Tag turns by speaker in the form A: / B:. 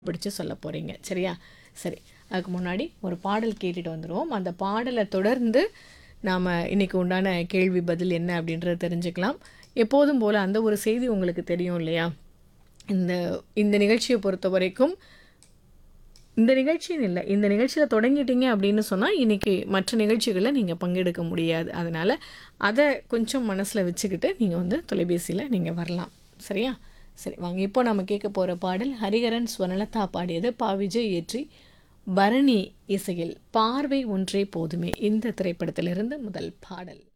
A: பிடிச்சு சொல்ல போகிறீங்க சரியா சரி அதுக்கு முன்னாடி ஒரு பாடல் கேட்டுட்டு வந்துடுவோம் அந்த பாடலை தொடர்ந்து நாம் இன்னைக்கு உண்டான கேள்வி பதில் என்ன அப்படின்றத தெரிஞ்சுக்கலாம் எப்போதும் போல் அந்த ஒரு செய்தி உங்களுக்கு தெரியும் இல்லையா இந்த இந்த நிகழ்ச்சியை பொறுத்த வரைக்கும் இந்த நிகழ்ச்சின்னு இல்லை இந்த நிகழ்ச்சியில் தொடங்கிட்டீங்க அப்படின்னு சொன்னால் இன்றைக்கி மற்ற நிகழ்ச்சிகளில் நீங்கள் பங்கெடுக்க முடியாது அதனால் அதை கொஞ்சம் மனசில் வச்சுக்கிட்டு நீங்கள் வந்து தொலைபேசியில் நீங்கள் வரலாம் சரியா சரி வாங்க இப்போ நம்ம கேட்க போகிற பாடல் ஹரிஹரன் ஸ்வர்ணலதா பாடியது பா விஜய் இயற்றி பரணி இசையில் பார்வை ஒன்றே போதுமே இந்த திரைப்படத்திலிருந்து முதல் பாடல்